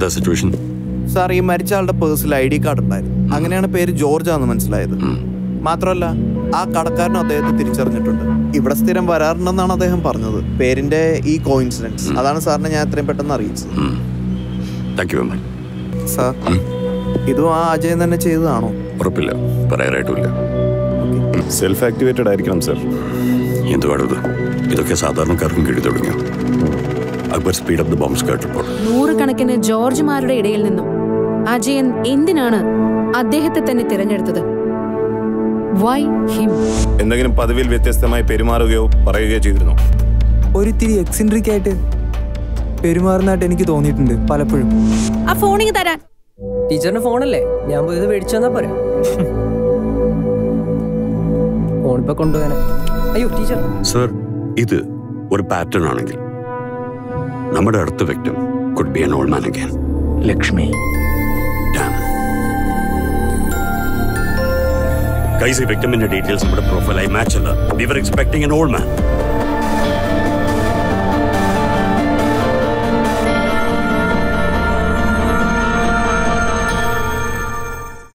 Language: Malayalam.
എന്താ സിറ്റുവേഷൻ സാർ ഈ മരിച്ച ആളുടെ പേഴ്സിൽ ഐ ഡി കാർഡ് ഉണ്ടായിരുന്നു അങ്ങനെയാണ് പേര് ജോർജ് ആണെന്ന് മനസ്സിലായത് മാത്രമല്ല ആ കടക്കാരനും അദ്ദേഹത്തെ തിരിച്ചറിഞ്ഞിട്ടുണ്ട് ഇവിടെ സ്ഥിരം വരാറുണ്ടെന്നാണ് അദ്ദേഹം പറഞ്ഞത് പേരിന്റെ ഈ കോയിൻസിഡൻസ് അതാണ് സാറിനെ ഞാൻ എത്രയും പെട്ടെന്ന് അറിയിച്ചത് thank you very much sir ഇതും ആ അജയൻ തന്നെ ചെയ്തതാണോ ഉറപ്പില്ല പറയാറായിട്ടുമില്ല സെൽഫ് ആക്ടിവേറ്റഡ് ആയിരിക്കണം സർ എന്തുവാണ് ഇത് ഇതൊക്കെ സാധാരണക്കാർക്കും കിഴി തുടങ്ങിയോ Akbar speed up the bomb squad report നൂറുകണക്കിന് ജോർജുമാരുടെ ഇടയിൽ നിന്നും അജയൻ എന്തിനാണ് അദ്ദേഹത്തെ തന്നെ തിരഞ്ഞെടുത്തത് വൈ ഹിം എന്തെങ്കിലും പദവിയിൽ വ്യത്യസ്തമായി പെരുമാറുകയോ പറയുകയോ ചെയ്തിരുന്നോ ഒരിത്തിരി എക്സിൻട്രിക് ആയിട്ട് പെരുമാറുന്നതായിട്ട് എനിക്ക് തോന്നിയിട്ടുണ്ട് പലപ്പോഴും ആ ഫോണിങ് തരാൻ ടീച്ചറിന്റെ ഫോണല്ലേ ഞാൻ പോയത് മേടിച്ചു തന്നാ പോരെ ഫോണിപ്പോ കൊണ്ടുപോകാനാ അയ്യോ ടീച്ചർ സർ ഇത് ഒരു പാറ്റേൺ ആണെങ്കിൽ നമ്മുടെ അടുത്ത വ്യക്തി could be N all man again Lakshmi കൈസ് ഈ വ്യക്തിമിന്റെ ഡീറ്റെയിൽസ് നമ്മുടെ പ്രൊഫൈലായി മാച്ച് അല്ല we were expecting N all man